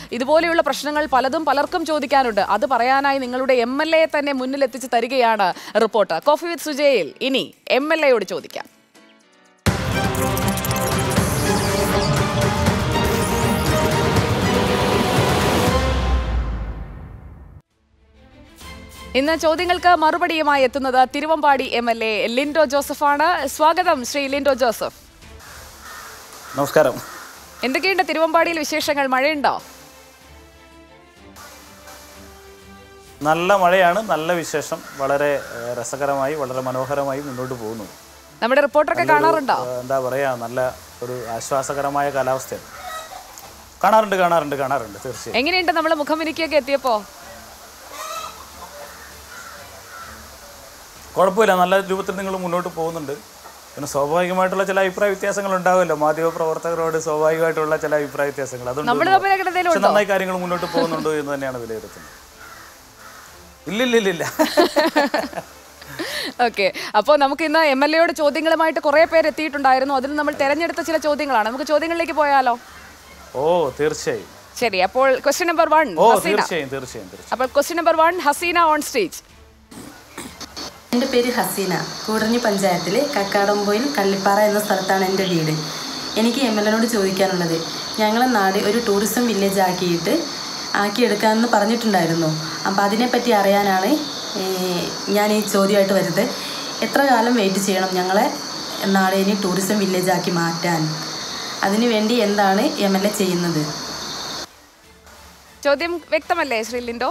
ഇതുപോലെയുള്ള പ്രശ്നങ്ങൾ പലതും പലർക്കും ചോദിക്കാനുണ്ട് അത് പറയാനായി നിങ്ങളുടെ എം എൽ എ തന്നെ മുന്നിലെത്തിച്ച് തരികയാണ് റിപ്പോർട്ട് കോഫി വിത്ത് സുജയിൽ ഇനി എം എൽ എയോട് ചോദിക്കാം ഇന്ന് ചോദ്യങ്ങൾക്ക് മറുപടിയുമായി എത്തുന്നത് Thiruvambadi M L A Lindo ജോസഫാണ് സ്വാഗതം ശ്രീ ലിൻഡോ ജോസഫ് നമസ്കാരം എന്തൊക്കെയുണ്ട് തിരുവമ്പാടിയിൽ വിശേഷങ്ങൾ മഴയുണ്ടോ നല്ല മഴയാണ് നല്ല വിശേഷം വളരെ ഏഹ്, രസകരമായി വളരെ മനോഹരമായി മുന്നോട്ട് പോകുന്നു നമ്മുടെ റിപ്പോർട്ടറൊക്കെ കാണാറുണ്ടോ ഏഹ്, എന്താ പറയുക നല്ല ഒരു ആശ്വാസകരമായ കാലാവസ്ഥയാണ് കാണാറുണ്ട് കാണാറുണ്ട് കാണാറുണ്ട് തീർച്ചയായും എങ്ങനെയുണ്ട് നമ്മൾ മുഖമിനിക്കൊക്കെ എത്തിയപ്പോ കുഴപ്പമില്ല നല്ല രൂപത്തിൽ നിങ്ങൾ മുന്നോട്ട് പോകുന്നുണ്ട് പിന്നെ സ്വാഭാവികമായിട്ടുള്ള ചില അഭിപ്രായ വ്യത്യാസങ്ങൾ ഉണ്ടാവുമല്ലോ മാധ്യമ പ്രവർത്തകരോട് സ്വാഭാവികമായിട്ടുള്ള ചില അഭിപ്രായ വ്യത്യാസങ്ങൾ അതുണ്ട് നമ്മൾ തമ്മിൽ അങ്ങനെ എന്തെങ്കിലും പക്ഷെ ഉണ്ടോ നന്നായി കാര്യങ്ങൾ മുന്നോട്ട് പോകുന്നുണ്ടോ എന്ന് തന്നെയാണ് വിലയിരുത്തുന്നത് ഇല്ലില്ലില്ല ഓക്കെ അപ്പോൾ നമുക്ക് ഇന്ന് എം എൽ എയോട് ചോദ്യങ്ങളുമായിട്ട് കുറെ പേര് എത്തിയിട്ടുണ്ടായിരുന്നു അതിൽ നമ്മൾ തെരഞ്ഞെടുത്ത ചില ചോദ്യങ്ങളാണ് നമുക്ക് ചോദ്യങ്ങളിലേക്ക് പോയാലോ ഓ തീർച്ചയായും ശരി അപ്പോൾ ക്വസ്റ്റ്യൻ നമ്പർ വൺ ഓ ഹസീന തീർച്ചയായും തീർച്ചയായും തീർച്ചയായും അപ്പോൾ question number one Haseena on stage എൻ്റെ പേര് ഹസീന കൂടഞ്ഞി പഞ്ചായത്തിലെ കക്കാടംപോയിൽ കള്ളിപ്പാറ എന്ന സ്ഥലത്താണ് എൻ്റെ വീട് എനിക്ക് എം എൽ എനോട് ചോദിക്കാനുള്ളത് ഞങ്ങളെ നാട് ഒരു ടൂറിസം വില്ലേജ് ആക്കിയിട്ട് ആക്കിയെടുക്കാമെന്ന് പറഞ്ഞിട്ടുണ്ടായിരുന്നു അപ്പോൾ അതിനെപ്പറ്റി അറിയാനാണ് ഏ, ഞാൻ ഈ ചോദ്യമായിട്ട് വരുന്നത് എത്ര കാലം വെയിറ്റ് ചെയ്യണം ഞങ്ങളെ നാട് ഇനി ടൂറിസം വില്ലേജ് ആക്കി മാറ്റാൻ അതിനുവേണ്ടി എന്താണ് എം എൽ എ ചെയ്യുന്നത് ചോദ്യം വ്യക്തമല്ലേ ശ്രീ ലിൻഡോ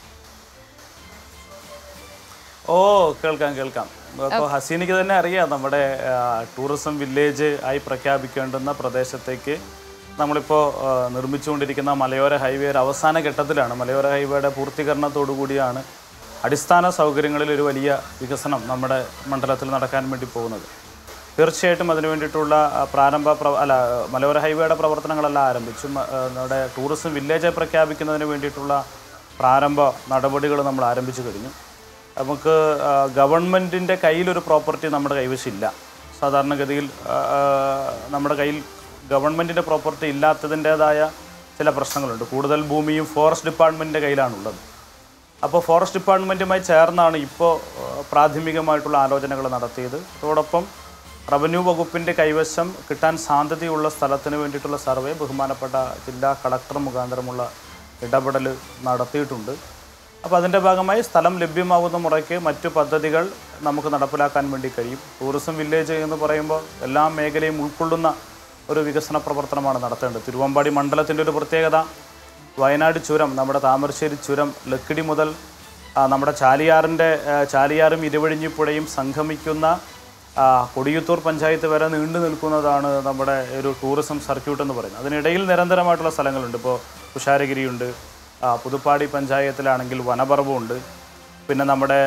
ഓ കേൾക്കാം കേൾക്കാം അപ്പോൾ ഹസീനയ്ക്ക് തന്നെ അറിയാം നമ്മുടെ ആ, ടൂറിസം വില്ലേജ് ആയി പ്രഖ്യാപിക്കേണ്ടുന്ന പ്രദേശത്തേക്ക് നമ്മളിപ്പോൾ ആ, നിർമ്മിച്ചുകൊണ്ടിരിക്കുന്ന മലയോര ഹൈവേയുടെ അവസാന ഘട്ടത്തിലാണ് മലയോര ഹൈവേയുടെ പൂർത്തീകരണത്തോടു കൂടിയാണ് അടിസ്ഥാന സൗകര്യങ്ങളിൽ ഒരു വലിയ വികസനം നമ്മുടെ മണ്ഡലത്തിൽ നടക്കാൻ വേണ്ടി പോകുന്നത് തീർച്ചയായിട്ടും അതിനു വേണ്ടിയിട്ടുള്ള ആ, പ്രാരംഭ പ്ര അല്ല മലയോര ഹൈവേയുടെ പ്രവർത്തനങ്ങളെല്ലാം ആരംഭിച്ചു മ- ആ, നമ്മുടെ ടൂറിസം വില്ലേജ് പ്രഖ്യാപിക്കുന്നതിന് വേണ്ടിയിട്ടുള്ള പ്രാരംഭ നടപടികൾ നമ്മൾ ആരംഭിച്ചു കഴിഞ്ഞു നമുക്ക് ആ, ഗവൺമെൻറ്റിൻ്റെ കയ്യിലൊരു പ്രോപ്പർട്ടി നമ്മുടെ കൈവശമില്ല സാധാരണഗതിയിൽ ആ, ആ, നമ്മുടെ കയ്യിൽ ഗവൺമെൻറ്റിൻ്റെ പ്രോപ്പർട്ടി ഇല്ലാത്തതിൻ്റേതായ ചില പ്രശ്നങ്ങളുണ്ട് കൂടുതൽ ഭൂമിയും ഫോറസ്റ്റ് ഡിപ്പാർട്ട്മെൻറ്റിൻ്റെ കയ്യിലാണുള്ളത് അപ്പോൾ ഫോറസ്റ്റ് ഡിപ്പാർട്ട്മെൻറ്റുമായി ചേർന്നാണ് ഇപ്പോൾ പ്രാഥമികമായിട്ടുള്ള ആലോചനകൾ നടത്തിയത് അതോടൊപ്പം റവന്യൂ വകുപ്പിൻ്റെ കൈവശം കിട്ടാൻ സാധ്യതയുള്ള സ്ഥലത്തിന് വേണ്ടിയിട്ടുള്ള സർവേ ബഹുമാനപ്പെട്ട ജില്ലാ കളക്ടർ മുഖാന്തരമുള്ള ഇടപെടൽ നടത്തിയിട്ടുണ്ട് അപ്പോൾ അതിൻ്റെ ഭാഗമായി സ്ഥലം ലഭ്യമാകുന്ന മുറയ്ക്ക് മറ്റു പദ്ധതികൾ നമുക്ക് നടപ്പിലാക്കാൻ വേണ്ടി കഴിയും ടൂറിസം വില്ലേജ് എന്ന് പറയുമ്പോൾ എല്ലാ മേഖലയും ഉൾക്കൊള്ളുന്ന ഒരു വികസന പ്രവർത്തനമാണ് നടത്തേണ്ടത് തിരുവമ്പാടി മണ്ഡലത്തിൻ്റെ ഒരു പ്രത്യേകത വയനാട് ചുരം നമ്മുടെ താമരശ്ശേരി ചുരം ലക്കിടി മുതൽ ആ, നമ്മുടെ ചാലിയാറിൻ്റെ ആ, ചാലിയാറും ഇരുവഴിഞ്ഞിപ്പുഴയും സംഗമിക്കുന്ന ആ, കൊടിയത്തൂർ പഞ്ചായത്ത് വരെ നീണ്ടു നിൽക്കുന്നതാണ് നമ്മുടെ ഒരു ടൂറിസം സർക്യൂട്ട് എന്ന് പറയുന്നത് അതിനിടയിൽ നിരന്തരമായിട്ടുള്ള സ്ഥലങ്ങളുണ്ട് ഇപ്പോൾ തുഷാരഗിരിയുണ്ട് ആ, പുതുപ്പാടി പഞ്ചായത്തിലാണെങ്കിൽ വനപർവ്വമുണ്ട് പിന്നെ നമ്മുടെ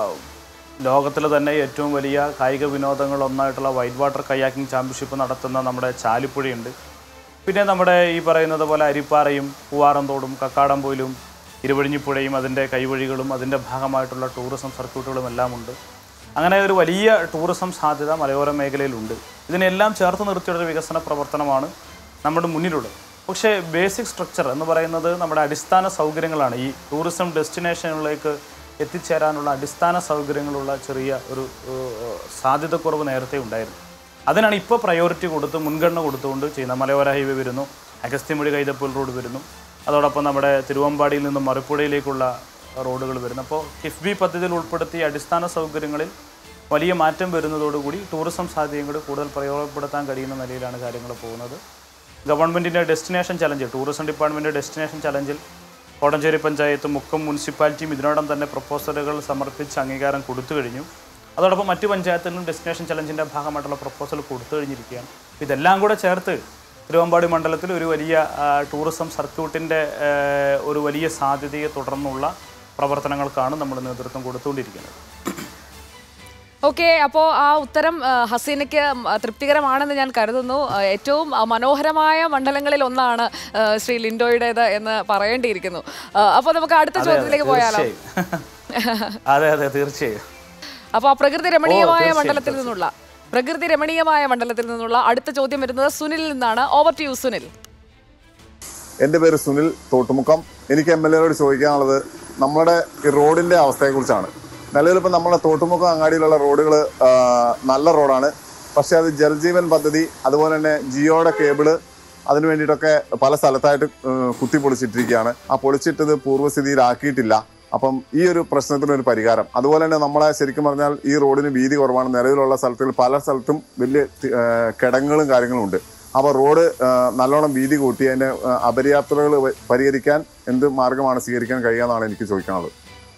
ലോകത്തിൽ തന്നെ ഏറ്റവും വലിയ കായിക വിനോദങ്ങൾ ഒന്നായിട്ടുള്ള വൈറ്റ് വാട്ടർ കയാക്കിംഗ് ചാമ്പ്യൻഷിപ്പ് നടത്തുന്ന നമ്മുടെ ചാലിപ്പുഴയുണ്ട് പിന്നെ നമ്മുടെ ഈ പറയുന്നത് പോലെ അരിപ്പാറയും പൂവാറന്തോടും കക്കാടംപോയിലും ഇരുവഴിഞ്ഞിപ്പുഴയും അതിൻ്റെ കൈവഴികളും അതിൻ്റെ ഭാഗമായിട്ടുള്ള ടൂറിസം സർക്യൂട്ടുകളും എല്ലാം ഉണ്ട് അങ്ങനെ ഒരു വലിയ ടൂറിസം സാധ്യത മലയോര മേഖലയിലുണ്ട് ഇതിനെല്ലാം ചേർത്ത് നിർത്തിയുള്ള ഒരു വികസന പ്രവർത്തനമാണ് നമ്മുടെ മുന്നിലുള്ളത് പക്ഷേ ബേസിക് സ്ട്രക്ചർ എന്ന് പറയുന്നത് നമ്മുടെ അടിസ്ഥാന സൗകര്യങ്ങളാണ് ഈ ടൂറിസം ഡെസ്റ്റിനേഷനുകളിലേക്ക് എത്തിച്ചേരാനുള്ള അടിസ്ഥാന സൗകര്യങ്ങളുള്ള ചെറിയ ഒരു ഏഹ്, സാധ്യതക്കുറവ് നേരത്തെ ഉണ്ടായിരുന്നു അതിനാണ് ഇപ്പോൾ പ്രയോറിറ്റി കൊടുത്ത് മുൻഗണന കൊടുത്തുകൊണ്ട് ചെയ്യുന്നത് മലയോര ഹൈവേ വരുന്നു അഗസ്ത്യമൊഴി കൈതപ്പൂൽ റോഡ് വരുന്നു അതോടൊപ്പം നമ്മുടെ തിരുവമ്പാടിയിൽ നിന്നും മറുപ്പുഴയിലേക്കുള്ള റോഡുകൾ വരുന്നു അപ്പോൾ കിഫ്ബി പദ്ധതിയിൽ ഉൾപ്പെടുത്തിയ അടിസ്ഥാന സൗകര്യങ്ങളിൽ വലിയ മാറ്റം വരുന്നതോടുകൂടി ടൂറിസം സാധ്യതയും കൂടി കൂടുതൽ പ്രയോജനപ്പെടുത്താൻ കഴിയുന്ന നിലയിലാണ് കാര്യങ്ങൾ പോകുന്നത് ഗവൺമെൻറ്റിൻ്റെ destination challenge tourism department destination ചലഞ്ചിൽ കോടഞ്ചേരി പഞ്ചായത്തും മുക്കം മുനിസിപ്പാലിറ്റിയും ഇതിനോടം തന്നെ പ്രപ്പോസലുകൾ സമർപ്പിച്ച് അംഗീകാരം കൊടുത്തു കഴിഞ്ഞു അതോടൊപ്പം മറ്റു പഞ്ചായത്തിലും ഡെസ്റ്റിനേഷൻ ചലഞ്ചിൻ്റെ ഭാഗമായിട്ടുള്ള പ്രപ്പോസൽ കൊടുത്തു കഴിഞ്ഞിരിക്കുകയാണ് ഇതെല്ലാം കൂടെ ചേർത്ത് തിരുവമ്പാടി മണ്ഡലത്തിൽ ഒരു വലിയ ആ, ടൂറിസം സർക്യൂട്ടിൻ്റെ ഒരു വലിയ സാധ്യതയെ തുടർന്നുള്ള പ്രവർത്തനങ്ങൾക്കാണ് നമ്മൾ നേതൃത്വം കൊടുത്തുകൊണ്ടിരിക്കുന്നത് ഓക്കെ അപ്പോൾ ആ ഉത്തരം ആ, ഹസീനയ്ക്ക് ഉം, ആ, തൃപ്തികരമാണെന്ന് ഞാൻ കരുതുന്നു ആ, ഏറ്റവും ആ, മനോഹരമായ മണ്ഡലങ്ങളിൽ ഒന്നാണ് ആ, ശ്രീ ലിൻഡോയുടേത് എന്ന് പറയേണ്ടിയിരിക്കുന്നു അപ്പോൾ നമുക്ക് അടുത്ത അതെ, അതെ, ചോദ്യത്തിലേക്ക് പോയാലോ തീർച്ചയായും. അതെ അതെ തീർച്ചയായും അപ്പോൾ ആ പ്രകൃതി രമണീയമായ തീർച്ചയായും, മണ്ഡലത്തിൽ നിന്നുള്ള പ്രകൃതി രമണീയമായ മണ്ഡലത്തിൽ നിന്നുള്ള അടുത്ത ചോദ്യം വരുന്നത് സുനിലിൽ നിന്നാണ് ഓവർ ടു യു സുനിൽ എൻ്റെ പേര് സുനിൽ തോട്ടുമുക്കം എനിക്ക് എം എൽ എയോട് ചോദിക്കാനുള്ളത് നമ്മുടെ ഈ റോഡിൻ്റെ അവസ്ഥയെക്കുറിച്ചാണ് നിലവിലിപ്പോൾ നമ്മുടെ തോട്ടുമുക്കം അങ്ങാടിയിലുള്ള റോഡുകൾ നല്ല റോഡാണ് പക്ഷേ അത് ജലജീവൻ പദ്ധതി അതുപോലെ തന്നെ ജിയോയുടെ കേബിള് അതിന് വേണ്ടിയിട്ടൊക്കെ പല സ്ഥലത്തായിട്ട് ഏഹ്, കുത്തി പൊളിച്ചിട്ടിരിക്കുകയാണ് ആ പൊളിച്ചിട്ടത് പൂർവ്വസ്ഥിതിയിലാക്കിയിട്ടില്ല അപ്പം ഈ ഒരു പ്രശ്നത്തിന് ഒരു പരിഹാരം അതുപോലെ തന്നെ നമ്മളെ ശരിക്കും പറഞ്ഞാൽ ഈ റോഡിന് വീതി കുറവാണ് നിലവിലുള്ള സ്ഥലത്തിൽ പല സ്ഥലത്തും വലിയ തി- ഏഹ്, കിടങ്ങുകളും കാര്യങ്ങളും ഉണ്ട് അപ്പോൾ റോഡ് ഏഹ്, നല്ലോണം വീതി കൂട്ടി അതിൻ്റെ ഏഹ്, അപര്യാപ്തതകൾ വ- പരിഹരിക്കാൻ എന്ത് മാർഗമാണ് സ്വീകരിക്കാൻ കഴിയുമെന്നാണ് എനിക്ക് ചോദിക്കാനുള്ളത്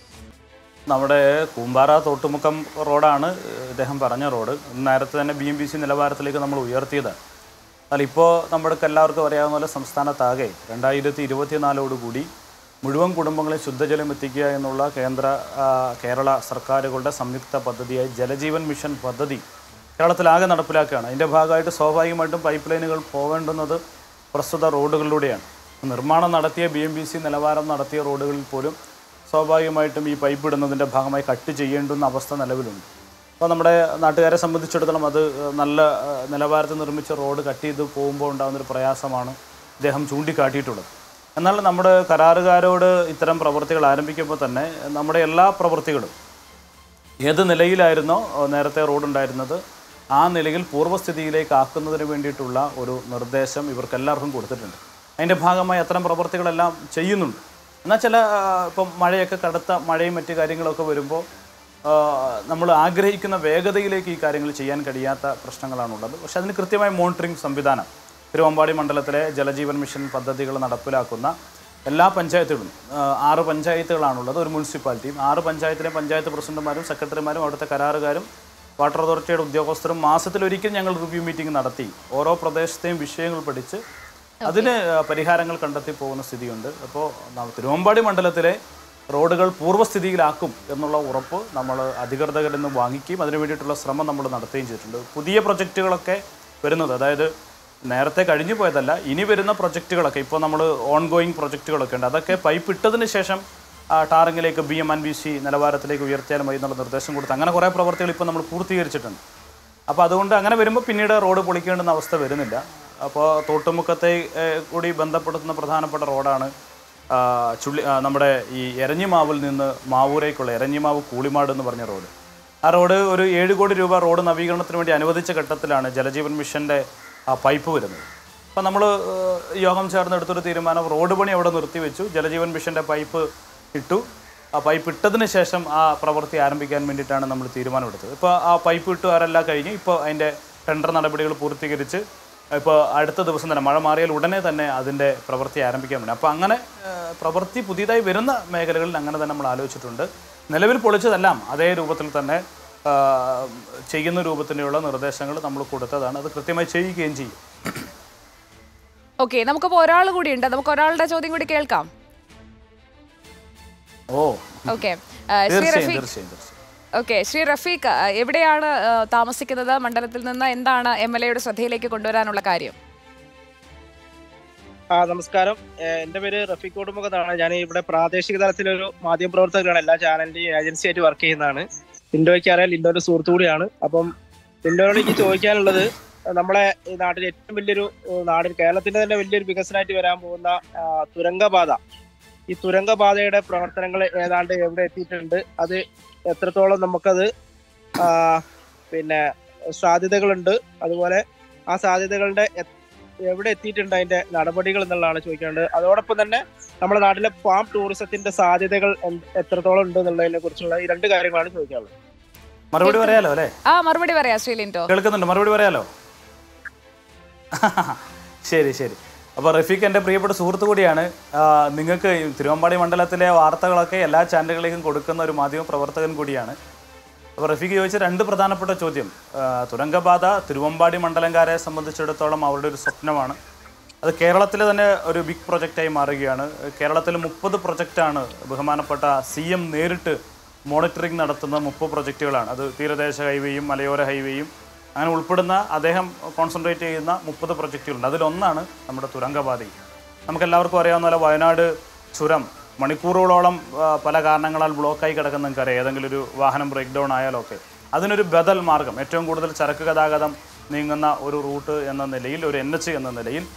നമ്മുടെ കൂമ്പാറ തോട്ടുമുക്കം റോഡാണ് ഇദ്ദേഹം പറഞ്ഞ റോഡ് നേരത്തെ തന്നെ ബി എം ബി സി നിലവാരത്തിലേക്ക് നമ്മൾ ഉയർത്തിയതാണ് എന്നാൽ ഇപ്പോൾ നമ്മൾക്ക് എല്ലാവർക്കും അറിയാവുന്ന പോലെ സംസ്ഥാനത്താകെ രണ്ടായിരത്തി ഇരുപത്തിനാലോടുകൂടി മുഴുവൻ കുടുംബങ്ങളെ ശുദ്ധജലം എത്തിക്കുക എന്നുള്ള കേന്ദ്ര ആ, കേരള സർക്കാരുകളുടെ സംയുക്ത പദ്ധതിയായി ജലജീവൻ മിഷൻ പദ്ധതി കേരളത്തിലാകെ നടപ്പിലാക്കുകയാണ് അതിൻ്റെ ഭാഗമായിട്ട് സ്വാഭാവികമായിട്ടും പൈപ്പ് ലൈനുകൾ പോവേണ്ടുന്നത് പ്രസ്തുത റോഡുകളിലൂടെയാണ് നിർമ്മാണം നടത്തിയ ബി എം ബി സി നിലവാരം നടത്തിയ റോഡുകളിൽ പോലും സ്വാഭാവികമായിട്ടും ഈ പൈപ്പ് ഇടുന്നതിൻ്റെ ഭാഗമായി കട്ട് ചെയ്യേണ്ടുന്ന അവസ്ഥ നിലവിലുണ്ട് അപ്പോൾ നമ്മുടെ നാട്ടുകാരെ സംബന്ധിച്ചിടത്തോളം അത് നല്ല ഏഹ്, നിലവാരത്തിൽ നിർമ്മിച്ച റോഡ് കട്ട് ചെയ്ത് പോകുമ്പോൾ ഉണ്ടാകുന്നൊരു പ്രയാസമാണ് ഇദ്ദേഹം ചൂണ്ടിക്കാട്ടിയിട്ടുള്ളത് എന്നാൽ നമ്മുടെ കരാറുകാരോട് ഇത്തരം പ്രവൃത്തികൾ ആരംഭിക്കുമ്പോൾ തന്നെ നമ്മുടെ എല്ലാ പ്രവൃത്തികളും ഏത് നിലയിലായിരുന്നോ ഏഹ്, നേരത്തെ റോഡ് ഉണ്ടായിരുന്നത് ആ നിലയിൽ പൂർവ്വസ്ഥിതിയിലേക്ക് ആക്കുന്നതിന് വേണ്ടിയിട്ടുള്ള ഒരു നിർദ്ദേശം ഇവർക്ക് എല്ലാവർക്കും കൊടുത്തിട്ടുണ്ട് അതിൻ്റെ ഭാഗമായി അത്തരം പ്രവൃത്തികളെല്ലാം ചെയ്യുന്നുണ്ട് എന്നാൽ ചില ആ, ഇപ്പം മഴയൊക്കെ കടുത്ത മഴയും മറ്റു കാര്യങ്ങളൊക്കെ വരുമ്പോൾ നമ്മൾ ആഗ്രഹിക്കുന്ന വേഗതയിലേക്ക് ഈ കാര്യങ്ങൾ ചെയ്യാൻ കഴിയാത്ത പ്രശ്നങ്ങളാണുള്ളത് പക്ഷെ അതിന് കൃത്യമായ മോണിറ്ററിംഗ് സംവിധാനം തിരുവമ്പാടി മണ്ഡലത്തിലെ ജലജീവൻ മിഷൻ പദ്ധതികൾ നടപ്പിലാക്കുന്ന എല്ലാ പഞ്ചായത്തുകളും ആ, ആറ് പഞ്ചായത്തുകളാണുള്ളത് ഒരു മുനിസിപ്പാലിറ്റിയും ആറ് പഞ്ചായത്തിലെ പഞ്ചായത്ത് പ്രസിഡന്റുമാരും സെക്രട്ടറിമാരും അവിടുത്തെ കരാറുകാരും വാട്ടർ അതോറിറ്റിയുടെ ഉദ്യോഗസ്ഥരും മാസത്തിലൊരിക്കൽ ഞങ്ങൾ റിവ്യൂ മീറ്റിംഗ് നടത്തി ഓരോ പ്രദേശത്തെയും വിഷയങ്ങൾ പഠിച്ച് അതിന് ആ, പരിഹാരങ്ങൾ കണ്ടെത്തി പോകുന്ന സ്ഥിതിയുണ്ട് അപ്പോൾ ന- തിരുവമ്പാടി മണ്ഡലത്തിലെ റോഡുകൾ പൂർവ്വസ്ഥിതിയിലാക്കും എന്നുള്ള ഉറപ്പ് നമ്മൾ അധികൃതരിൽ നിന്ന് വാങ്ങിക്കുകയും അതിനു വേണ്ടിയിട്ടുള്ള ശ്രമം നമ്മൾ നടത്തുകയും ചെയ്തിട്ടുണ്ട് പുതിയ പ്രൊജക്റ്റുകളൊക്കെ വരുന്നത് അതായത് നേരത്തെ കഴിഞ്ഞു പോയതല്ല ഇനി വരുന്ന പ്രൊജക്റ്റുകളൊക്കെ ഇപ്പോൾ നമ്മൾ ഓൺ ഗോയിങ് പ്രൊജക്റ്റുകളൊക്കെ ഉണ്ട് അതൊക്കെ പൈപ്പ് ഇട്ടതിന് ശേഷം ആ, ടാറിങ്ങിലേക്ക് B M N B C നിലവാരത്തിലേക്ക് ഉയർത്തിയാൽ മതി എന്നുള്ള നിർദ്ദേശം കൊടുത്ത് അങ്ങനെ കുറേ പ്രവർത്തികൾ ഇപ്പോൾ നമ്മൾ പൂർത്തീകരിച്ചിട്ടുണ്ട് അപ്പോൾ അതുകൊണ്ട് അങ്ങനെ വരുമ്പോൾ പിന്നീട് റോഡ് പൊളിക്കേണ്ടുന്ന അവസ്ഥ വരുന്നില്ല അപ്പോൾ തോട്ടുമുക്കത്തെ ഏഹ്, കൂടി ബന്ധപ്പെടുത്തുന്ന പ്രധാനപ്പെട്ട റോഡാണ് ആ, ചുള്ളി ആ, നമ്മുടെ ഈ എരഞ്ഞിമാവിൽ നിന്ന് മാവൂരേക്കുള്ള എരഞ്ഞിമാവ് കൂളിമാട് എന്ന് പറഞ്ഞ റോഡ് ആ റോഡ് ഒരു ഏഴ് കോടി രൂപ റോഡ് നവീകരണത്തിന് വേണ്ടി അനുവദിച്ച ഘട്ടത്തിലാണ് ജലജീവൻ മിഷൻ്റെ ആ പൈപ്പ് വരുന്നത് അപ്പം നമ്മൾ യോഗം ചേർന്ന് എടുത്തൊരു തീരുമാനം റോഡ് പണി അവിടെ നിർത്തിവെച്ചു ജലജീവൻ മിഷൻ്റെ പൈപ്പ് ഇട്ടു ആ പൈപ്പ് ഇട്ടതിന് ശേഷം ആ പ്രവൃത്തി ആരംഭിക്കാൻ വേണ്ടിയിട്ടാണ് നമ്മൾ തീരുമാനമെടുത്തത് ഇപ്പോൾ ആ പൈപ്പ് ഇട്ടു ആരെല്ലാം കഴിഞ്ഞ് ഇപ്പോൾ അതിൻ്റെ ടെൻഡർ നടപടികൾ പൂർത്തീകരിച്ച് ഇപ്പോൾ അടുത്ത ദിവസം തന്നെ മഴ മാറിയാൽ ഉടനെ തന്നെ അതിൻ്റെ പ്രവൃത്തി ആരംഭിക്കാൻ വേണ്ടി അപ്പോൾ അങ്ങനെ ഏഹ്, പ്രവൃത്തി പുതിയതായി വരുന്ന മേഖലകളിൽ അങ്ങനെ തന്നെ നമ്മൾ ആലോചിച്ചിട്ടുണ്ട് നിലവിൽ പൊളിച്ചതെല്ലാം അതേ രൂപത്തിൽ തന്നെ ആ, ചെയ്യുന്ന രൂപത്തിലുള്ള നിർദ്ദേശങ്ങൾ നമ്മൾ കൊടുത്തതാണ് അത് കൃത്യമായി ചെയ്യുകയും ചെയ്യും ഓക്കെ നമുക്കിപ്പോൾ ഒരാൾ കൂടി ഉണ്ട് നമുക്ക് ഒരാളുടെ ചോദ്യം കൂടി കേൾക്കാം ഓ ഓക്കെ ശ്രീ തീർച്ചയായും റഫീഖ് തീർച്ചയായും തീർച്ചയായും ഓക്കെ ശ്രീ റഫീഖ് ആ, എവിടെയാണ് ആ, താമസിക്കുന്നത് മണ്ഡലത്തിൽ നിന്ന് എന്താണ് എം എൽ എയുടെ ശ്രദ്ധയിലേക്ക് കൊണ്ടുവരാനുള്ള കാര്യം ആ നമസ്കാരം ഏഹ് എന്റെ പേര് റഫീഖ് കൊടുമുഖത്താണ് ഞാൻ ഇവിടെ പ്രാദേശിക തലത്തിലൊരു മാധ്യമ പ്രവർത്തകരാണ് എല്ലാ ചാനലിന്റെയും ഏജൻസി ആയിട്ട് വർക്ക് ചെയ്യുന്നതാണ് ലിൻഡോയ്ക്ക് അറിയാം ലിൻഡോയുടെ സുഹൃത്തു കൂടിയാണ് അപ്പം ലിൻഡോയോട് എനിക്ക് ചോദിക്കാനുള്ളത് നമ്മളെ ഈ നാട്ടിലെ ഏറ്റവും വലിയൊരു ഏഹ് നാടിൽ കേരളത്തിന്റെ തന്നെ വലിയൊരു വികസനമായിട്ട് വരാൻ പോകുന്ന ആ, തുരങ്കപാത ഈ തുരങ്കപാതയുടെ പ്രവർത്തനങ്ങൾ ഏതാണ്ട് എവിടെ എത്തിയിട്ടുണ്ട് അത് എത്രത്തോളം നമുക്കത് ആ, പിന്നെ സാധ്യതകളുണ്ട് അതുപോലെ ആ സാധ്യതകളുടെ എ- എവിടെ എത്തിയിട്ടുണ്ട് അതിന്റെ നടപടികൾ എന്നുള്ളതാണ് ചോദിക്കേണ്ടത് അതോടൊപ്പം തന്നെ നമ്മുടെ നാട്ടിലെ ഫാം ടൂറിസത്തിന്റെ സാധ്യതകൾ എന്ത്- എത്രത്തോളം ഉണ്ട് എന്നുള്ളതിനെ കുറിച്ചുള്ള ഈ രണ്ട് കാര്യങ്ങളാണ് ചോദിക്കാനുള്ളത് മറുപടി പറയാലോ അല്ലേ ആ മറുപടി പറയാം ശ്രീ ലിൻഡോ കേൾക്കുന്നുണ്ട് മറുപടി പറയാലോ ശരി ശരി അപ്പോൾ റഫീഖ് എൻ്റെ പ്രിയപ്പെട്ട സുഹൃത്തു കൂടിയാണ് ആ, നിങ്ങൾക്ക് ഈ തിരുവമ്പാടി മണ്ഡലത്തിലെ വാർത്തകളൊക്കെ എല്ലാ ചാനലുകളിലേക്കും കൊടുക്കുന്ന ഒരു മാധ്യമ പ്രവർത്തകൻ കൂടിയാണ് അപ്പോൾ റഫീഖ് ചോദിച്ച രണ്ട് പ്രധാനപ്പെട്ട ചോദ്യം ആ, തുരങ്കപാത തിരുവമ്പാടി മണ്ഡലംകാരെ സംബന്ധിച്ചിടത്തോളം അവരുടെ ഒരു സ്വപ്നമാണ് അത് കേരളത്തിലെ തന്നെ ഒരു ബിഗ് പ്രൊജക്റ്റായി മാറുകയാണ് കേരളത്തിൽ മുപ്പത് പ്രൊജക്റ്റാണ് ബഹുമാനപ്പെട്ട സി എം നേരിട്ട് മോണിറ്ററിംഗ് നടത്തുന്ന മുപ്പത് പ്രൊജക്റ്റുകളാണ് അത് തീരദേശ ഹൈവേയും മലയോര ഹൈവേയും അങ്ങനെ ഉൾപ്പെടുന്ന അദ്ദേഹം കോൺസെൻട്രേറ്റ് ചെയ്യുന്ന മുപ്പത് പ്രൊജക്റ്റുകളുണ്ട് അതിലൊന്നാണ് നമ്മുടെ തുരങ്കപാതയും നമുക്കെല്ലാവർക്കും അറിയാവുന്ന പോലെ വയനാട് ചുരം മണിക്കൂറുകളോളം ആ, പല കാരണങ്ങളാൽ ബ്ലോക്കായി കിടക്കുന്ന നിങ്ങൾക്കറിയാം ഏതെങ്കിലും ഒരു വാഹനം ബ്രേക്ക് ഡൗൺ ആയാലൊക്കെ അതിനൊരു ബദൽ മാർഗം ഏറ്റവും കൂടുതൽ ചരക്ക് ഗതാഗതം നീങ്ങുന്ന ഒരു റൂട്ട് എന്ന നിലയിൽ ഒരു എൻ എച്ച് എന്ന നിലയിൽ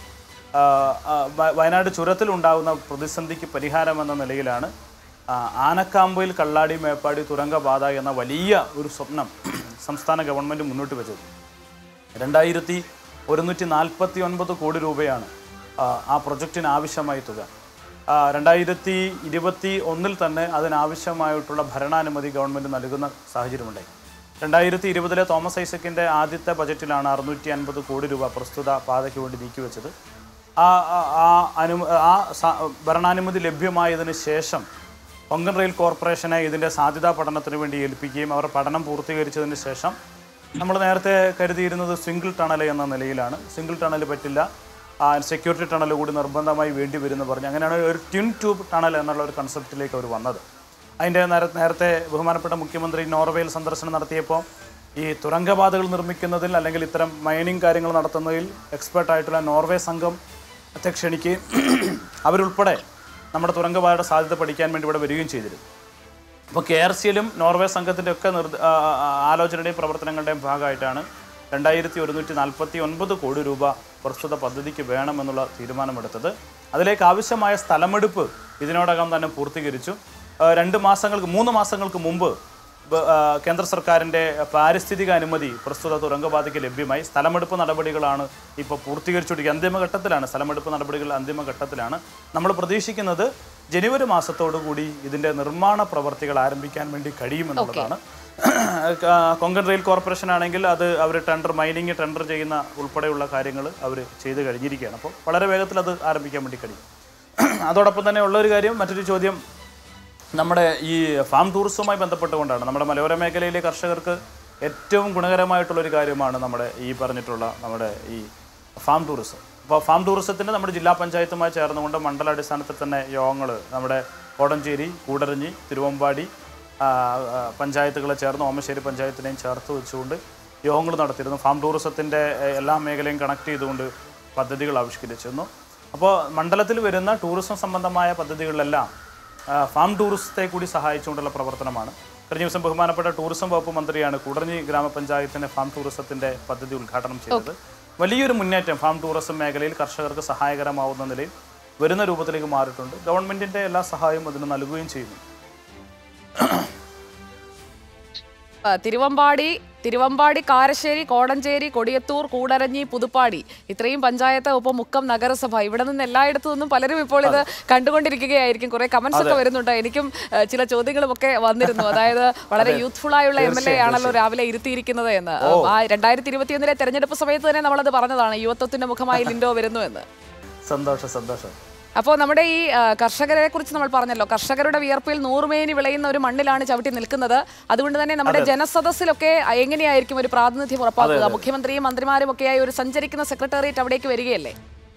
ആ, ആ, വ- വയനാട് ചുരത്തിലുണ്ടാകുന്ന പ്രതിസന്ധിക്ക് പരിഹാരം എന്ന നിലയിലാണ് ആ, ആനക്കാമ്പയിൽ കള്ളാടി മേപ്പാടി തുരങ്കപാത എന്ന വലിയ ഒരു സ്വപ്നം സംസ്ഥാന ഗവൺമെൻറ് മുന്നോട്ട് വെച്ചത് രണ്ടായിരത്തി ഒരുന്നൂറ്റി നാൽപ്പത്തി ഒൻപത് കോടി രൂപയാണ് ആ, ആ പ്രൊജക്റ്റിന് ആവശ്യമായ തുക ആ, രണ്ടായിരത്തി ഇരുപത്തി ഒന്നിൽ തന്നെ അതിനാവശ്യമായിട്ടുള്ള ഭരണാനുമതി ഗവൺമെൻറ് നൽകുന്ന സാഹചര്യമുണ്ടായി രണ്ടായിരത്തി ഇരുപതിലെ തോമസ് ഐസക്കിൻ്റെ ആദ്യത്തെ ബജറ്റിലാണ് അറുന്നൂറ്റി അൻപത് കോടി രൂപ പ്രസ്തുത പാതയ്ക്ക് വേണ്ടി നീക്കിവെച്ചത് ആ ആ- ആ അനു ആ സ- ഭരണാനുമതി ലഭ്യമായതിനു ശേഷം കൊങ്കൺ റെയിൽ കോർപ്പറേഷനെ ഇതിൻ്റെ സാധ്യതാ പഠനത്തിന് വേണ്ടി ഏൽപ്പിക്കുകയും അവർ പഠനം പൂർത്തീകരിച്ചതിന് ശേഷം നമ്മൾ നേരത്തെ കരുതിയിരുന്നത് സിംഗിൾ ടണൽ എന്ന നിലയിലാണ് സിംഗിൾ ടണൽ പറ്റില്ല ആ സെക്യൂരിറ്റി ടണൽ കൂടി നിർബന്ധമായി വേണ്ടി വരുമെന്ന് പറഞ്ഞു അങ്ങനെയാണ് ഒരു ട്വിൻ ട്യൂബ് ടണൽ എന്നുള്ള ഒരു കൺസെപ്റ്റിലേക്ക് അവർ വന്നത് അതിൻ്റെ നേര- നേരത്തെ ബഹുമാനപ്പെട്ട മുഖ്യമന്ത്രി നോർവേയിൽ സന്ദർശനം നടത്തിയപ്പോൾ ഈ തുരങ്കപാതകൾ നിർമ്മിക്കുന്നതിൽ അല്ലെങ്കിൽ ഇത്തരം മൈനിങ് കാര്യങ്ങൾ നടത്തുന്നതിൽ എക്സ്പേർട്ടായിട്ടുള്ള നോർവേ സംഘം ത്തെ ക്ഷണിക്കുകയും അവരുൾപ്പെടെ നമ്മുടെ തുരങ്കപാതയുടെ സാധ്യത പഠിക്കാൻ വേണ്ടി ഇവിടെ വരികയും ചെയ്തിരുന്നു അപ്പോൾ കെ ആർ സിയിലും നോർവേ സംഘത്തിൻ്റെ ഒക്കെ നിർ ആ, ആ, ആലോചനയുടെയും പ്രവർത്തനങ്ങളുടെയും ഭാഗമായിട്ടാണ് രണ്ടായിരത്തി ഒരുന്നൂറ്റി നാൽപ്പത്തി ഒൻപത് കോടി രൂപ പ്രസ്തുത പദ്ധതിക്ക് വേണമെന്നുള്ള തീരുമാനമെടുത്തത് അതിലേക്ക് ആവശ്യമായ സ്ഥലമെടുപ്പ് ഇതിനോടകം തന്നെ പൂർത്തീകരിച്ചു ആ, രണ്ട് മാസങ്ങൾക്ക് മൂന്ന് മാസങ്ങൾക്ക് മുമ്പ് ബ- ആ, കേന്ദ്ര സർക്കാരിൻ്റെ പാരിസ്ഥിതിക അനുമതി പ്രസ്തുത തുരങ്കപാതയ്ക്ക് ലഭ്യമായി സ്ഥലമെടുപ്പ് നടപടികളാണ് ഇപ്പോൾ പൂർത്തീകരിച്ചുകൊണ്ടിരിക്കുന്നത് അന്തിമഘട്ടത്തിലാണ് സ്ഥലമെടുപ്പ് നടപടികൾ അന്തിമഘട്ടത്തിലാണ് നമ്മൾ പ്രതീക്ഷിക്കുന്നത് ജനുവരി മാസത്തോടു കൂടി ഇതിൻ്റെ നിർമ്മാണ പ്രവർത്തികൾ ആരംഭിക്കാൻ വേണ്ടി കഴിയുമെന്നുള്ളതാണ് ആ, കൊങ്കൺ റെയിൽ കോർപ്പറേഷൻ ആണെങ്കിൽ അത് അവർ ടെൻഡർ മൈനിങ് ടെൻഡർ ചെയ്യുന്ന ഉൾപ്പെടെയുള്ള കാര്യങ്ങൾ അവർ ചെയ്ത് കഴിഞ്ഞിരിക്കുകയാണ് അപ്പോൾ വളരെ വേഗത്തിൽ അത് ആരംഭിക്കാൻ വേണ്ടി കഴിയും അതോടൊപ്പം തന്നെ ഉള്ളൊരു കാര്യം മറ്റൊരു ചോദ്യം നമ്മുടെ ഈ ഫാം ടൂറിസവുമായി ബന്ധപ്പെട്ടുകൊണ്ടാണ് നമ്മുടെ മലയോര മേഖലയിലെ കർഷകർക്ക് ഏറ്റവും ഗുണകരമായിട്ടുള്ളൊരു കാര്യമാണ് നമ്മുടെ ഈ പറഞ്ഞിട്ടുള്ള നമ്മുടെ ഈ ഫാം ടൂറിസം അപ്പോൾ ഫാം ടൂറിസത്തിൻ്റെ നമ്മുടെ ജില്ലാ പഞ്ചായത്തുമായി ചേർന്നുകൊണ്ട് മണ്ഡലാടിസ്ഥാനത്തിൽ തന്നെ യോഗങ്ങൾ നമ്മുടെ കോടഞ്ചേരി കൂടരഞ്ഞി തിരുവമ്പാടി ആ, ആ, പഞ്ചായത്തുകളെ ചേർന്ന് ഓമശ്ശേരി പഞ്ചായത്തിനെയും ചേർത്ത് വെച്ചുകൊണ്ട് യോഗങ്ങൾ നടത്തിയിരുന്നു ഫാം ടൂറിസത്തിൻ്റെ എല്ലാ മേഖലയും കണക്ട് ചെയ്തുകൊണ്ട് പദ്ധതികൾ ആവിഷ്കരിച്ചിരുന്നു അപ്പോൾ മണ്ഡലത്തിൽ വരുന്ന ടൂറിസം സംബന്ധമായ പദ്ധതികളിലെല്ലാം ആ, ഫാം ടൂറിസത്തെ കൂടി സഹായിച്ചുകൊണ്ടുള്ള പ്രവർത്തനമാണ് കഴിഞ്ഞ ദിവസം ബഹുമാനപ്പെട്ട ടൂറിസം വകുപ്പ് മന്ത്രിയാണ് കുടഞ്ഞി ഗ്രാമപഞ്ചായത്തിൻ്റെ ഫാം ടൂറിസത്തിന്റെ പദ്ധതി ഉദ്ഘാടനം ചെയ്തത് വലിയൊരു മുന്നേറ്റം ഫാം ടൂറിസം മേഖലയിൽ കർഷകർക്ക് സഹായകരമാവുന്ന നിലയിൽ വരുന്ന രൂപത്തിലേക്ക് മാറിയിട്ടുണ്ട് ഗവൺമെന്റിന്റെ എല്ലാ സഹായവും അതിന് നൽകുകയും ചെയ്യുന്നു ആ, തിരുവമ്പാടി തിരുവമ്പാടി കാരശ്ശേരി കോടഞ്ചേരി കൊടിയത്തൂർ കൂടരഞ്ഞി പുതുപ്പാടി ഇത്രയും പഞ്ചായത്ത് ഒപ്പം മുക്കം നഗരസഭ ഇവിടെ നിന്ന് എല്ലായിടത്തു നിന്നും പലരും ഇപ്പോൾ ഇത് കണ്ടുകൊണ്ടിരിക്കുകയായിരിക്കും കുറെ കമന്റ്സ് ഒക്കെ വരുന്നുണ്ട് എനിക്കും ആ, ചില ചോദ്യങ്ങളും ഒക്കെ വന്നിരുന്നു അതായത് വളരെ യൂത്ത്ഫുൾ ആയുള്ള എം എൽ എ ആണല്ലോ രാവിലെ ഇരുത്തിയിരിക്കുന്നത് എന്ന് ആ രണ്ടായിരത്തി ഇരുപത്തിയൊന്നിലെ തെരഞ്ഞെടുപ്പ് സമയത്ത് തന്നെ നമ്മളത് പറഞ്ഞതാണ് യുവത്വത്തിന്റെ മുഖമായി ലിൻഡോ വരുന്നു എന്ന് സന്തോഷം സന്തോഷം അപ്പോൾ നമ്മുടെ ഈ ആ, കർഷകരെ കുറിച്ച് നമ്മൾ പറഞ്ഞല്ലോ കർഷകരുടെ വിയർപ്പിൽ നൂറുമേനി വിളയുന്ന ഒരു മണ്ണിലാണ് ചവിട്ടി നിൽക്കുന്നത് അതുകൊണ്ട് തന്നെ നമ്മുടെ ജനസദസ്സിലൊക്കെ എങ്ങനെയായിരിക്കും ഒരു പ്രാതിനിധ്യം ഉറപ്പാക്കുക മുഖ്യമന്ത്രിയും മന്ത്രിമാരും ഒക്കെയായി ഒരു സഞ്ചരിക്കുന്ന സെക്രട്ടേറിയറ്റ് അവിടേക്ക് വരികയല്ലേ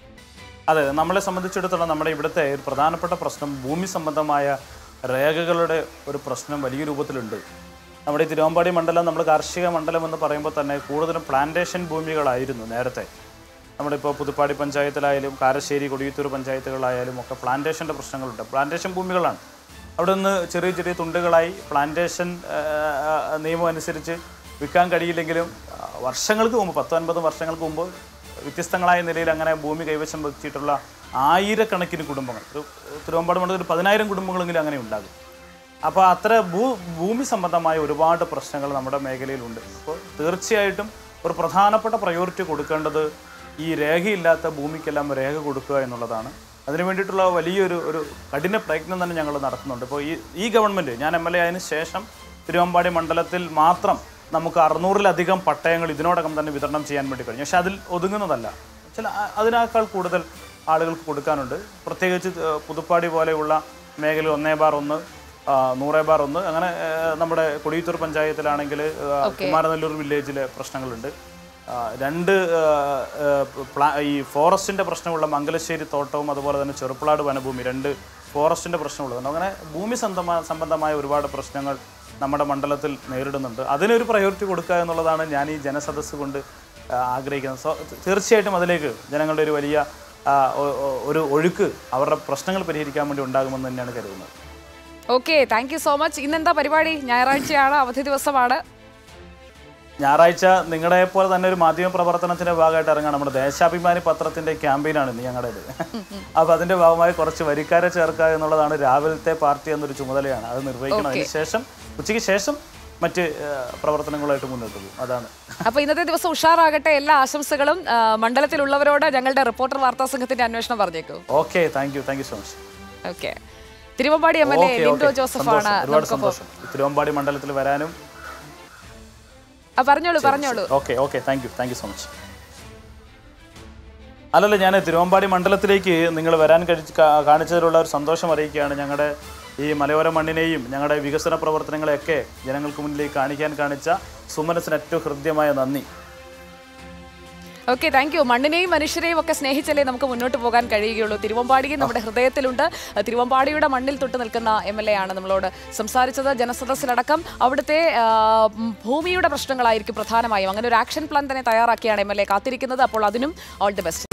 അതെ നമ്മളെ സംബന്ധിച്ചിടത്തോളം നമ്മുടെ ഇവിടുത്തെ ഒരു പ്രധാനപ്പെട്ട പ്രശ്നം ഭൂമി സംബന്ധമായ രേഖകളുടെ ഒരു പ്രശ്നം വലിയ രൂപത്തിലുണ്ട് നമ്മുടെ ഈ തിരുവമ്പാടി മണ്ഡലം നമ്മൾ കാർഷിക മണ്ഡലം എന്ന് പറയുമ്പോൾ തന്നെ കൂടുതലും പ്ലാന്റേഷൻ ഭൂമികളായിരുന്നു നേരത്തെ നമ്മുടെ ഇപ്പോൾ പുതുപ്പാടി പഞ്ചായത്തിലായാലും കാരശ്ശേരി കൊടിയത്തൂർ പഞ്ചായത്തുകളായാലും ഒക്കെ പ്ലാന്റേഷൻ്റെ പ്രശ്നങ്ങളുണ്ട് പ്ലാന്റേഷൻ ഭൂമികളാണ് അവിടെ നിന്ന് ചെറിയ ചെറിയ തുണ്ടുകളായി പ്ലാന്റേഷൻ നിയമം അനുസരിച്ച് വിൽക്കാൻ കഴിയില്ലെങ്കിലും ആ, വർഷങ്ങൾക്ക് മുമ്പ് പത്തൊൻപത് വർഷങ്ങൾക്ക് മുമ്പ് വ്യത്യസ്തങ്ങളായ നിലയിൽ അങ്ങനെ ഭൂമി കൈവശം വെച്ചിട്ടുള്ള ആയിരക്കണക്കിന് കുടുംബങ്ങൾ ഒരു തിരുവമ്പാട് മണ്ഡലത്തിൽ ഒരു പതിനായിരം കുടുംബങ്ങളെങ്കിലും അങ്ങനെ ഉണ്ടാകും അപ്പോൾ അത്ര ഭൂ ഭൂമി സംബന്ധമായ ഒരുപാട് പ്രശ്നങ്ങൾ നമ്മുടെ മേഖലയിലുണ്ട് അപ്പോൾ തീർച്ചയായിട്ടും ഒരു പ്രധാനപ്പെട്ട പ്രയോറിറ്റി കൊടുക്കേണ്ടത് ഈ രേഖയില്ലാത്ത ഭൂമിക്കെല്ലാം രേഖ കൊടുക്കുക എന്നുള്ളതാണ് അതിനു വേണ്ടിയിട്ടുള്ള വലിയൊരു ഒരു കഠിന പ്രയത്നം തന്നെ ഞങ്ങൾ നടത്തുന്നുണ്ട് ഇപ്പോൾ ഈ ഈ ഗവൺമെൻറ് ഞാൻ എം എൽ എ ആയതിനു ശേഷം തിരുവമ്പാടി മണ്ഡലത്തിൽ മാത്രം നമുക്ക് അറുന്നൂറിലധികം പട്ടയങ്ങൾ ഇതിനോടകം തന്നെ വിതരണം ചെയ്യാൻ വേണ്ടി കഴിഞ്ഞു പക്ഷെ അതിൽ ഒതുങ്ങുന്നതല്ല ചില അ- അതിനേക്കാൾ കൂടുതൽ ആളുകൾക്ക് കൊടുക്കാനുണ്ട് പ്രത്യേകിച്ച് ഏഹ്, പുതുപ്പാടി പോലെയുള്ള മേഖല ഒന്നേ ബാർ ഒന്ന് ആ, നൂറേ ബാർ ഒന്ന് അങ്ങനെ ഏഹ്, നമ്മുടെ കൊടിയത്തൂർ പഞ്ചായത്തിലാണെങ്കിൽ ഏഹ്, കുമാരനെല്ലൂർ വില്ലേജിലെ പ്രശ്നങ്ങളുണ്ട് ആ, രണ്ട് ഏഹ്, ഏഹ്, പ്ലാ- ഈ ഫോറസ്റ്റിന്റെ പ്രശ്നമുള്ള മംഗലശ്ശേരി തോട്ടവും അതുപോലെ തന്നെ ചെറുപ്പളാട് വനഭൂമി രണ്ട് ഫോറസ്റ്റിന്റെ പ്രശ്നമുള്ളതുണ്ട് അങ്ങനെ ഭൂമി സംബന്ധമായ സംബന്ധമായ ഒരുപാട് പ്രശ്നങ്ങൾ നമ്മുടെ മണ്ഡലത്തിൽ നേരിടുന്നുണ്ട് അതിനൊരു പ്രയോറിറ്റി കൊടുക്കുക എന്നുള്ളതാണ് ഞാൻ ഈ ജനസദസ്സ് കൊണ്ട് ആ, ആഗ്രഹിക്കുന്നത് സോ തീർച്ചയായിട്ടും അതിലേക്ക് ജനങ്ങളുടെ ഒരു വലിയ ആ, ഒ- ഒ- ഒരു ഒഴുക്ക് അവരുടെ പ്രശ്നങ്ങൾ പരിഹരിക്കാൻ വേണ്ടി ഉണ്ടാകുമെന്ന് തന്നെയാണ് കരുതുന്നത് okay thank you so much ഇന്നെന്താ പരിപാടി ഞായറാഴ്ചയാണ് അവധി ദിവസമാണ് ഞായറാഴ്ച നിങ്ങളെ പോലെ തന്നെ ഒരു മാധ്യമ പ്രവർത്തനത്തിന്റെ ഭാഗമായിട്ട് ഇറങ്ങാൻ നമ്മുടെ ദേശാഭിമാനി പത്രത്തിന്റെ ക്യാമ്പയിനാണ് ഇന്ന് ഞങ്ങളുടേത് അപ്പോൾ അതിന്റെ ഭാഗമായി കുറച്ച് വരിക്കാരെ ചേർക്കുക എന്നുള്ളതാണ് രാവിലത്തെ പാർട്ടി എന്നൊരു ചുമതലയാണ് അത് നിർവഹിക്കണം അതിന് ശേഷം ഉച്ചയ്ക്ക് ശേഷം മറ്റ് ഏഹ്, പ്രവർത്തനങ്ങളുമായിട്ട് മുന്നോട്ട് പോകും അതാണ് അപ്പൊ ഇന്നത്തെ ദിവസം ഉഷാറാകട്ടെ എല്ലാ ആശംസകളും ആ, മണ്ഡലത്തിലുള്ളവരോട് ഞങ്ങളുടെ റിപ്പോർട്ടർ വാർത്താ സംഘത്തിന്റെ അന്വേഷണം പറഞ്ഞേക്കൂ okay thank you thank you so much okay Thiruvambadi M L A okay Lindo okay Joseph ആണ് സന്തോഷം ഒരുപാട് സന്തോഷം തിരുവമ്പാടി മണ്ഡലത്തിൽ വരാനും ആ, പറഞ്ഞോളൂ പറഞ്ഞോളൂ okay okay thank you thank you so much അല്ലല്ല ഞാൻ തിരുവമ്പാടി മണ്ഡലത്തിലേക്ക് നിങ്ങൾ വരാൻ കഴിച്ച് കാ- കാണിച്ചതിലുള്ള ഒരു സന്തോഷം അറിയിക്കുകയാണ് ഞങ്ങളുടെ ഈ മലയോര മണ്ണിനെയും ഞങ്ങളുടെ വികസന പ്രവർത്തനങ്ങളെയൊക്കെ ജനങ്ങൾക്ക് മുന്നിലേക്ക് കാണിക്കാൻ കാണിച്ച സുമനസിന് ഏറ്റവും ഹൃദ്യമായ നന്ദി ഓക്കെ താങ്ക് യു മണ്ണിനെയും മനുഷ്യരെയും ഒക്കെ സ്നേഹിച്ചല്ലേ നമുക്ക് മുന്നോട്ട് പോകാൻ കഴിയുകയുള്ളൂ തിരുവമ്പാടിയും നമ്മുടെ ഹൃദയത്തിലുണ്ട് അഹ് തിരുവമ്പാടിയുടെ മണ്ണിൽ തൊട്ട് നിൽക്കുന്ന എം എൽ എ ആണ് നമ്മളോട് സംസാരിച്ചത് ജനസദസ്സിലടക്കം അവിടുത്തെ ആ, ഉം, ഭൂമിയുടെ പ്രശ്നങ്ങളായിരിക്കും പ്രധാനമായും അങ്ങനെ ഒരു ആക്ഷൻ പ്ലാൻ തന്നെ തയ്യാറാക്കിയാണ് എം എൽ എ കാത്തിരിക്കുന്നത് അപ്പോൾ അതിനും ഓൾ ദി ബെസ്റ്റ്